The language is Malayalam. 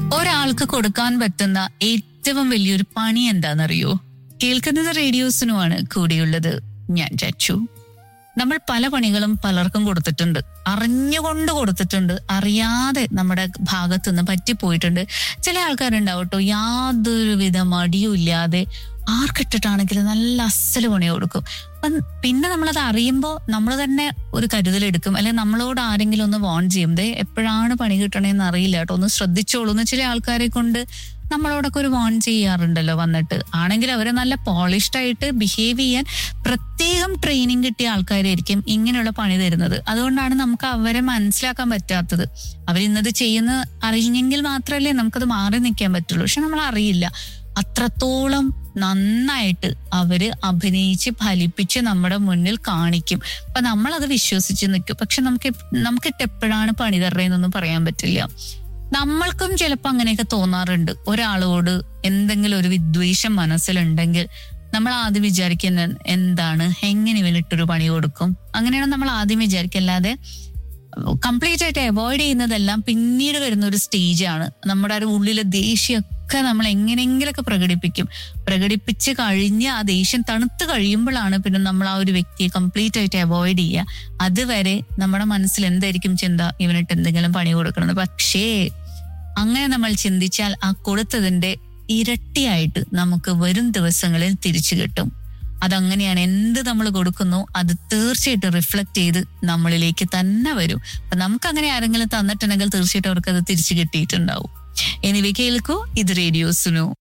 ഒരാൾക്ക് കൊടുക്കാൻ പറ്റുന്ന ഏറ്റവും വലിയൊരു പണി എന്താണെന്നറിയോ കേൾക്കുന്നത് റേഡിയോസിനുമാണ് കൂടിയുള്ളത് ഞാൻ ചച്ചു നമ്മൾ പല പണികളും പലർക്കും കൊടുത്തിട്ടുണ്ട് അറിഞ്ഞുകൊണ്ട് കൊടുത്തിട്ടുണ്ട് അറിയാതെ നമ്മുടെ ഭാഗത്തുനിന്ന് പറ്റിപ്പോയിട്ടുണ്ട് ചില ആൾക്കാരുണ്ടാവും കേട്ടോ യാതൊരുവിധ മടിയും ഇല്ലാതെ ആർക്കിട്ടിട്ടാണെങ്കിലും നല്ല അസല് പണി കൊടുക്കും അപ്പം പിന്നെ നമ്മളത് അറിയുമ്പോൾ നമ്മൾ തന്നെ ഒരു കരുതലെടുക്കും അല്ലെങ്കിൽ നമ്മളോട് ആരെങ്കിലും ഒന്ന് വോൺ ചെയ്യും ദേ എപ്പോഴാണ് പണി കിട്ടണേന്ന് അറിയില്ല കേട്ടോ ഒന്ന് ശ്രദ്ധിച്ചോളൂ എന്ന് ചില ആൾക്കാരെ കൊണ്ട് നമ്മളോടൊക്കെ ഒരു വോൺ ചെയ്യാറുണ്ടല്ലോ വന്നിട്ട് ആണെങ്കിൽ അവരെ നല്ല പോളിഷ്ഡ് ആയിട്ട് ബിഹേവ് ചെയ്യാൻ പ്രത്യേകം ട്രെയിനിങ് കിട്ടിയ ആൾക്കാരായിരിക്കും ഇങ്ങനെയുള്ള പണി തരുന്നത് അതുകൊണ്ടാണ് നമുക്ക് അവരെ മനസ്സിലാക്കാൻ പറ്റാത്തത് അവരിന്നത് ചെയ്യുന്ന അറിഞ്ഞെങ്കിൽ മാത്രമല്ലേ നമുക്കത് മാറി നിൽക്കാൻ പറ്റുള്ളൂ പക്ഷെ നമ്മൾ അറിയില്ല അത്രത്തോളം നന്നായിട്ട് അവര് അഭിനയിച്ച് ഫലിപ്പിച്ച് നമ്മുടെ മുന്നിൽ കാണിക്കും അപ്പൊ നമ്മളത് വിശ്വസിച്ച് നിൽക്കും പക്ഷെ നമുക്ക് എപ്- നമുക്കിട്ട് എപ്പോഴാണ് പണി തരണേന്നൊന്നും പറയാൻ പറ്റില്ല നമ്മൾക്കും ചിലപ്പോൾ അങ്ങനെയൊക്കെ തോന്നാറുണ്ട് ഒരാളോട് എന്തെങ്കിലും ഒരു വിദ്വേഷം മനസ്സിലുണ്ടെങ്കിൽ നമ്മൾ ആദ്യം വിചാരിക്കുന്ന എന്താണ് എങ്ങനെ ഇവനിട്ടൊരു പണി കൊടുക്കും അങ്ങനെയാണ് നമ്മൾ ആദ്യം വിചാരിക്കല്ലാതെ കംപ്ലീറ്റ് ആയിട്ട് അവോയ്ഡ് ചെയ്യുന്നതെല്ലാം പിന്നീട് വരുന്ന ഒരു സ്റ്റേജാണ് നമ്മുടെ ആ ഒരു ഉള്ളിലെ ദേഷ്യമൊക്കെ നമ്മൾ എങ്ങനെയെങ്കിലൊക്കെ പ്രകടിപ്പിക്കും പ്രകടിപ്പിച്ച് കഴിഞ്ഞ് ആ ദേഷ്യം തണുത്ത് കഴിയുമ്പോഴാണ് പിന്നെ നമ്മൾ ആ ഒരു വ്യക്തിയെ കംപ്ലീറ്റ് ആയിട്ട് അവോയ്ഡ് ചെയ്യുക അതുവരെ നമ്മുടെ മനസ്സിൽ എന്തായിരിക്കും ചിന്ത ഇവനിട്ട് എന്തെങ്കിലും പണി കൊടുക്കണം പക്ഷേ അങ്ങനെ നമ്മൾ ചിന്തിച്ചാൽ ആ കൊടുത്തതിന്റെ ഇരട്ടിയായിട്ട് നമുക്ക് വരും ദിവസങ്ങളിൽ തിരിച്ചു കിട്ടും അതങ്ങനെയാണ് എന്ത് നമ്മൾ കൊടുക്കുന്നു അത് തീർച്ചയായിട്ടും റിഫ്ലക്ട് ചെയ്ത് നമ്മളിലേക്ക് തന്നെ വരും അപ്പൊ നമുക്ക് അങ്ങനെ ആരെങ്കിലും തന്നിട്ടുണ്ടെങ്കിൽ തീർച്ചയായിട്ടും അവർക്ക് അത് തിരിച്ചു കിട്ടിയിട്ടുണ്ടാവും എനിവേ കേൾക്കൂ ഇത് റേഡിയോ സുനു